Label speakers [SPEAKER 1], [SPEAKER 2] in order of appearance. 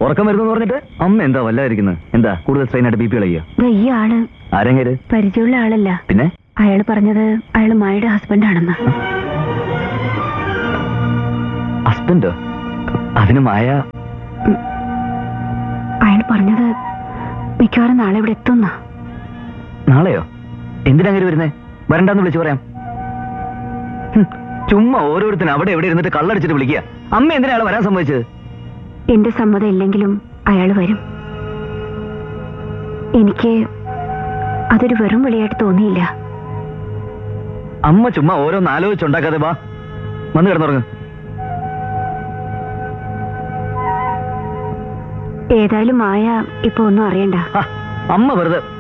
[SPEAKER 1] ഉറക്കം വരുന്നു പറഞ്ഞിട്ട് അമ്മ എന്താ വല്ലാതിരിക്കുന്നത് എന്താ കൂടുതൽ സ്ട്രെയിൻ ആയിട്ട് ബി പി കളയ്യോ
[SPEAKER 2] ദാ ഈ ആള്
[SPEAKER 1] ആരെങ്കിലും
[SPEAKER 2] പരിചയമുള്ള ആളല്ല
[SPEAKER 1] പിന്നെ
[SPEAKER 2] അയാൾ പറഞ്ഞത് അയാൾ മായയുടെ ഹസ്ബൻഡാണെന്ന്
[SPEAKER 1] ഹസ്ബൻഡോ അതിന് മായ
[SPEAKER 2] അയാൾ പറഞ്ഞത് മിക്കവാറും നാളെ ഇവിടെ എത്തുന്ന
[SPEAKER 1] നാളെയോ എന്തിനാ അങ്ങനെ വരുന്നേ വരണ്ടാന്ന് വിളിച്ചു പറയാം ഹും, ചുമ്മാ ഓരോരുത്തരും അവിടെ എവിടെ ഇരുന്നിട്ട് കള്ളടിച്ചിട്ട് വിളിക്കുക അമ്മ എന്തിനാ അയാളെ വരാൻ സമ്മതിച്ചത്
[SPEAKER 2] എന്റെ സമ്മതം ഇല്ലെങ്കിലും അയാൾ വരും എനിക്ക് അതൊരു വെറും വിളിയായിട്ട് തോന്നിയില്ല
[SPEAKER 1] അമ്മ ചുമ്മാ ഓരോന്ന് ആലോചിച്ചുണ്ടാക്കാതെ വാ വന്ന് കിടന്നുറങ്ങ്
[SPEAKER 2] ഏതായാലും മായ ഇപ്പൊ ഒന്നും അറിയണ്ട
[SPEAKER 1] ആ, അമ്മ വെറുതെ